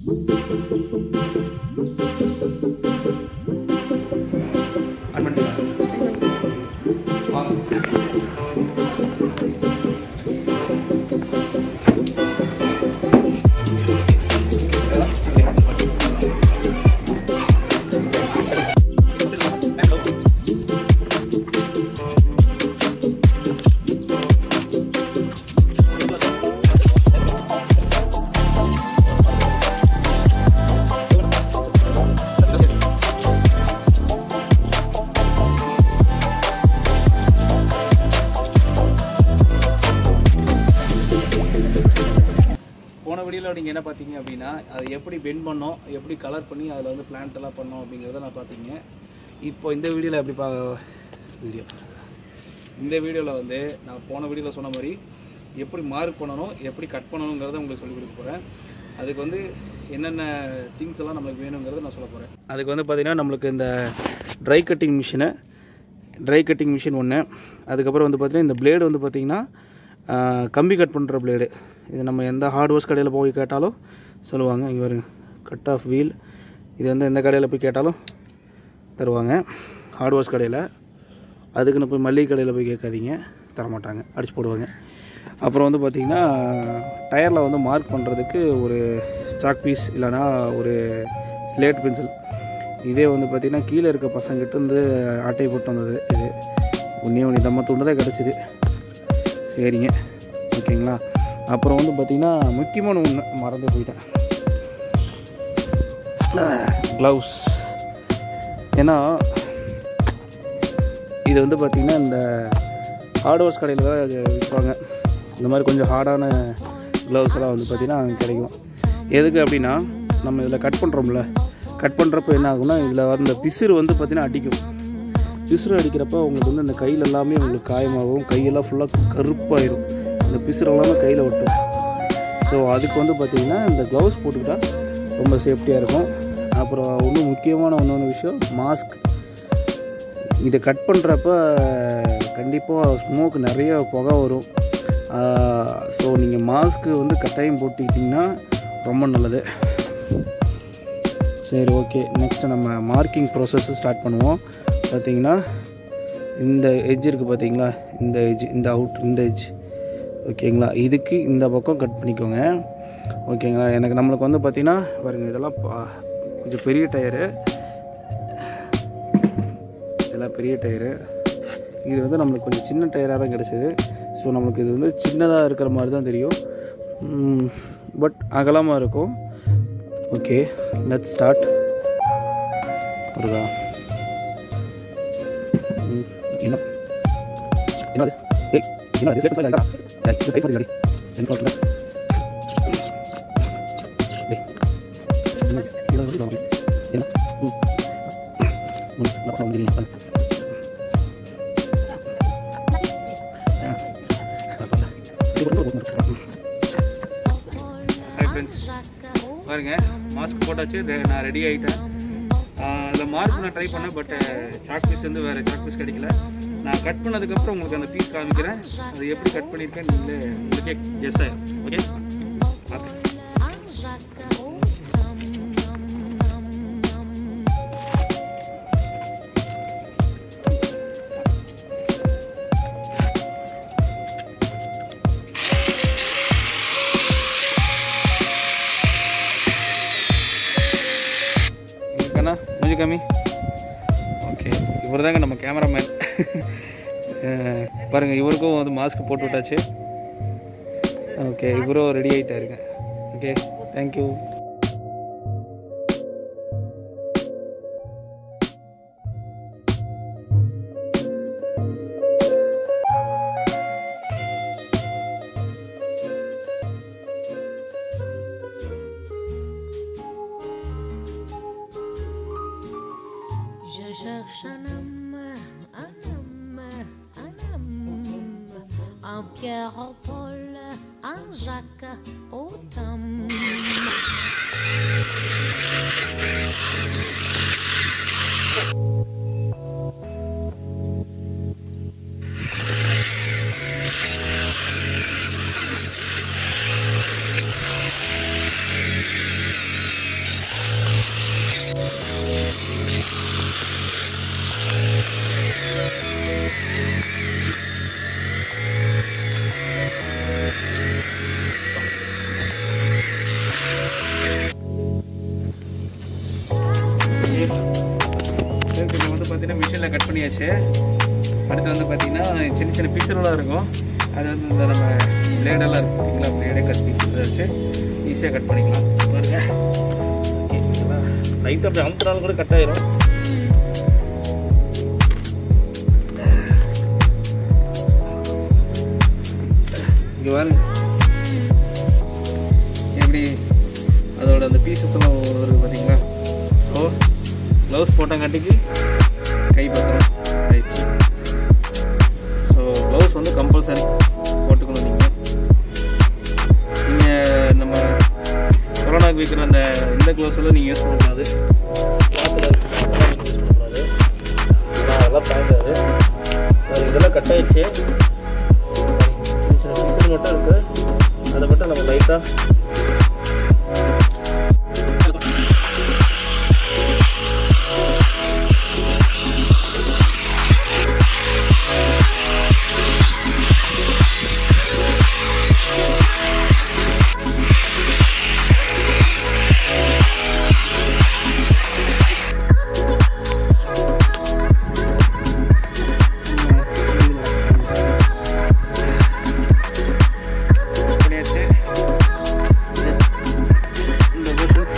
On பண்ணிட்டீங்களா வாங்க போன வீடியோவில் நீங்கள் என்ன பார்த்தீங்க அப்படின்னா அதை எப்படி பெண்ட் பண்ணோம் எப்படி கலர் பண்ணி அதில் வந்து பிளான்ட் எல்லாம் பண்ணோம் அப்படிங்கிறத நான் பார்த்தீங்க இப்போ இந்த வீடியோவில் எப்படி பா வீடியோ இந்த வீடியோவில் வந்து நான் போன வீடியோவில் சொன்ன மாதிரி எப்படி மார்க் பண்ணணும் எப்படி கட் பண்ணணுங்கிறத உங்களுக்கு சொல்லிக் கொடுக்க போகிறேன் அதுக்கு வந்து என்னென்ன திங்ஸ் எல்லாம் நம்மளுக்கு வேணுங்கிறத நான் சொல்ல போகிறேன் அதுக்கு வந்து பார்த்திங்கன்னா நம்மளுக்கு இந்த dry cutting machine dry cutting machine ஒன்று அதுக்கப்புறம் வந்து பார்த்திங்கன்னா இந்த பிளேடு வந்து பார்த்திங்கன்னா ஆஹ், கம்பி கட் பண்ணுற பிளேடு இது நம்ம எந்த ஹார்ட்வேர்ஸ் கடையில் போய் கேட்டாலும் சொல்லுவாங்க இங்கே வருங்க கட் ஆஃப் வீல் இது வந்து எந்த கடையில் போய் கேட்டாலும் தருவாங்க ஹார்ட்வேர்ஸ் கடையில் அதுக்குன்னு போய் மல்லிகை கடையில் போய் கேட்காதீங்க தரமாட்டாங்க அடிச்சு போடுவாங்க அப்புறம் வந்து பார்த்திங்கன்னா டயரில் வந்து மார்க் பண்ணுறதுக்கு ஒரு சாக் பீஸ் இல்லைனா ஒரு ஸ்லேட் பென்சில் இதே வந்து பார்த்திங்கன்னா கீழே இருக்க பசங்கிட்ட இருந்து ஆட்டை போட்டு வந்தது இது ஒன்றே ஒன்று நம்ம துண்டு தான் கிடச்சிது சரிங்க ஓகேங்களா அப்புறம் வந்து பார்த்திங்கன்னா முக்கியமான ஒன்று மறந்து போயிட்டேன் க்ளவுஸ் ஏன்னா இது வந்து பார்த்திங்கன்னா இந்த ஹார்ட்வேர்ஸ் கடையில் தான் இது விற்பாங்க இந்த மாதிரி கொஞ்சம் ஹார்டான க்ளவுஸ் எல்லாம் வந்து பார்த்திங்கன்னா கிடைக்கும் எதுக்கு அப்படின்னா நம்ம இதில் கட் பண்ணுறோம்ல கட் பண்ணுறப்ப என்ன ஆகும்னா இதில் வந்த பிசிறு வந்து பார்த்திங்கன்னா அடிக்கும் பிசுறு அடிக்கிறப்ப உங்களுக்கு வந்து அந்த கையில் எல்லாமே உங்களுக்கு காயமாகும் கையெல்லாம் ஃபுல்லாக கருப்பாயிரும் இந்த பிசுறு எல்லாமே கையில் ஒட்டும் ஸோ அதுக்கு வந்து பார்த்திங்கன்னா இந்த க்ளவுஸ் போட்டுக்கிட்டா ரொம்ப சேஃப்டியாக இருக்கும் அப்புறம் இன்னும் முக்கியமான இன்னொன்று விஷயம் மாஸ்க் இதை கட் பண்ணுறப்ப கண்டிப்பாக ஸ்மோக் நிறைய புகை வரும் ஸோ நீங்கள் மாஸ்க்கு வந்து கட்டாயம் போட்டுக்கிட்டிங்கன்னா ரொம்ப நல்லது சரி ஓகே நெக்ஸ்ட்டு நம்ம மார்க்கிங் ப்ராசஸ் ஸ்டார்ட் பண்ணுவோம் பார்த்தீங்கன்னா இந்த எட்ஜ் இருக்குது பார்த்தீங்களா இந்த எட்ஜ் இந்த அவுட் இந்த எட்ஜ் ஓகேங்களா இதுக்கு இந்த பக்கம் கட் பண்ணிக்கோங்க ஓகேங்களா எனக்கு நம்மளுக்கு வந்து பார்த்திங்கன்னா பாருங்க இதெல்லாம் பா- கொஞ்சம் பெரிய டயரு இதெல்லாம் பெரிய டயரு இது வந்து நம்மளுக்கு கொஞ்சம் சின்ன டயராக தான் கிடச்சிது ஸோ நம்மளுக்கு இது வந்து சின்னதாக இருக்கிற மாதிரி தான் தெரியும் பட் அகலமாக இருக்கும் ஓகே லெட் ஸ்டார்ட் வருதா ம், என்ன என்னது ஏய் என்ன இது சேர்த்து இருக்கா ஏய் இது பேச மாட்டேங்குது என்ன சொல்றீங்க ஏய் என்ன இது வந்து வாங்க என்ன ம் ம் நான் பண்ண முடியல ஹாய் ஃப்ரெண்ட்ஸ் பாருங்க மாஸ்க் போட்டாச்சு ரெ- நான் ரெடி ஆகிட்டேன் அதில் மார்க் நான் ட்ரை பண்ணேன் பட் சாக் பீஸ் வந்து வேறு சாக் பீஸ் கிடைக்கல நான் கட் பண்ணதுக்கப்புறம் உங்களுக்கு அந்த பீஸ் காமிக்கிறேன் அது எப்படி கட் பண்ணியிருக்கேன் நீங்களே உங்களுக்கே கெஸ் ஆயிரும் ஓகே இருக்கண்ணா மூஞ்சி காமி ஓகே இவர் தாங்க நம்ம கேமராமேன் பாருங்கள் இவருக்கும் வந்து மாஸ்க் போட்டு விட்டாச்சு ஓகே இவரும் ரெடி ஆகிட்டாருங்க okay thank you Je cherche un homme, un homme, un homme, un Pierre au Paul, un Jacques au Tom. பண்ணியாச்சு அடுத்து வந்து பார்த்தீங்கன்னா சின்ன சின்ன பீஸர்களாக இருக்கும் அது வந்து இந்த நம்ம பிளேடெல்லாம் இருக்கு பார்த்தீங்களா பிளேடே கட் பீஸ் வச்சு ஈஸியாக கட் பண்ணிக்கலாம் பாருங்க லைட்டாக அப்படி அமுத்துனாலும் கூட கட் ஆயிரும் இங்கே பாருங்க எப்படி அதோட அந்த பீசஸ் எல்லாம் வருது பார்த்தீங்களா ஸோ க்ளவுஸ் போட்டங்காட்டிக்கு கை பத்திரம் ரைட் ஸோ க்ளவுஸ் வந்து கம்பல்சரி போட்டுக்கணும் நீங்கள் நீங்கள் நம்ம கொரோனாக்கு வைக்கிற அந்த இந்த க்ளவுஸ் எல்லாம் நீங்கள் யூஸ் பண்ணக்கூடாது கிளாத்தில் யூஸ் பண்ணக்கூடாது நான் அதெல்லாம் பயந்தாது இதெல்லாம் கட் ஆயிடுச்சு சின்ன சின்ன பீசல் மட்டும் இருக்குது அதை மட்டும் நம்ம லைட்டாக பண்ணியாச்சு இந்த போட்டு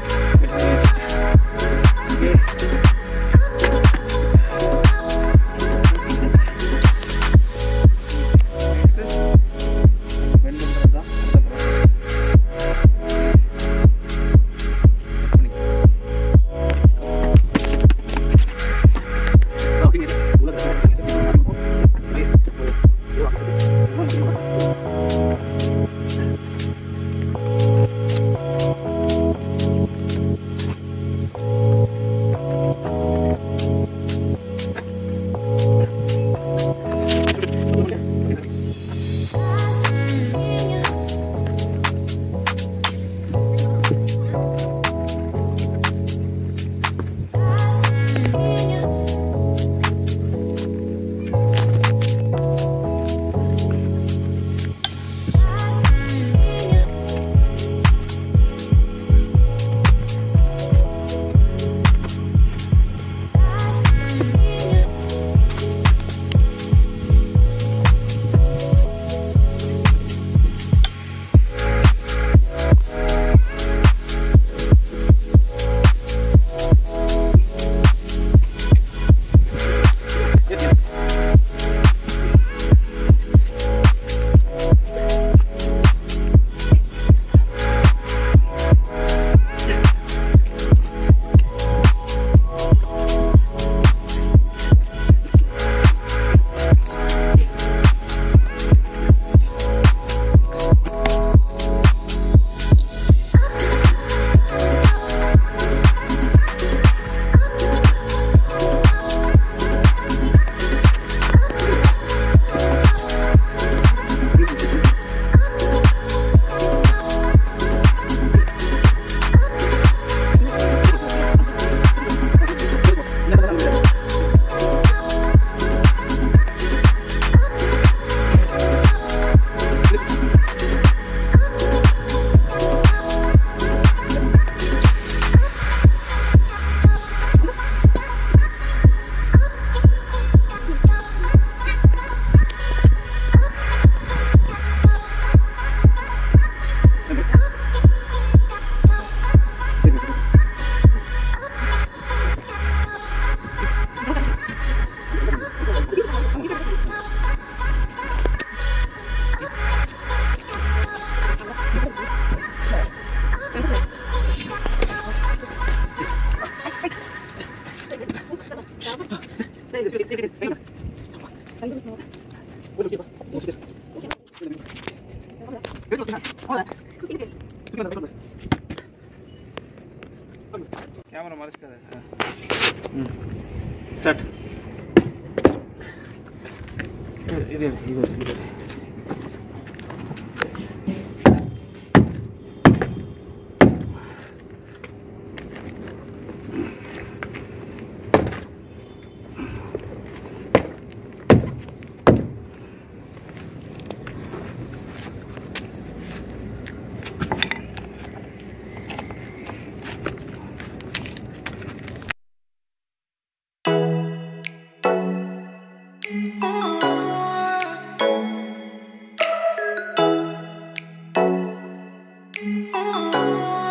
கேமரா மறைச்சிக்காத ம் ஸ்டார்ட் இது இது இது இது oh.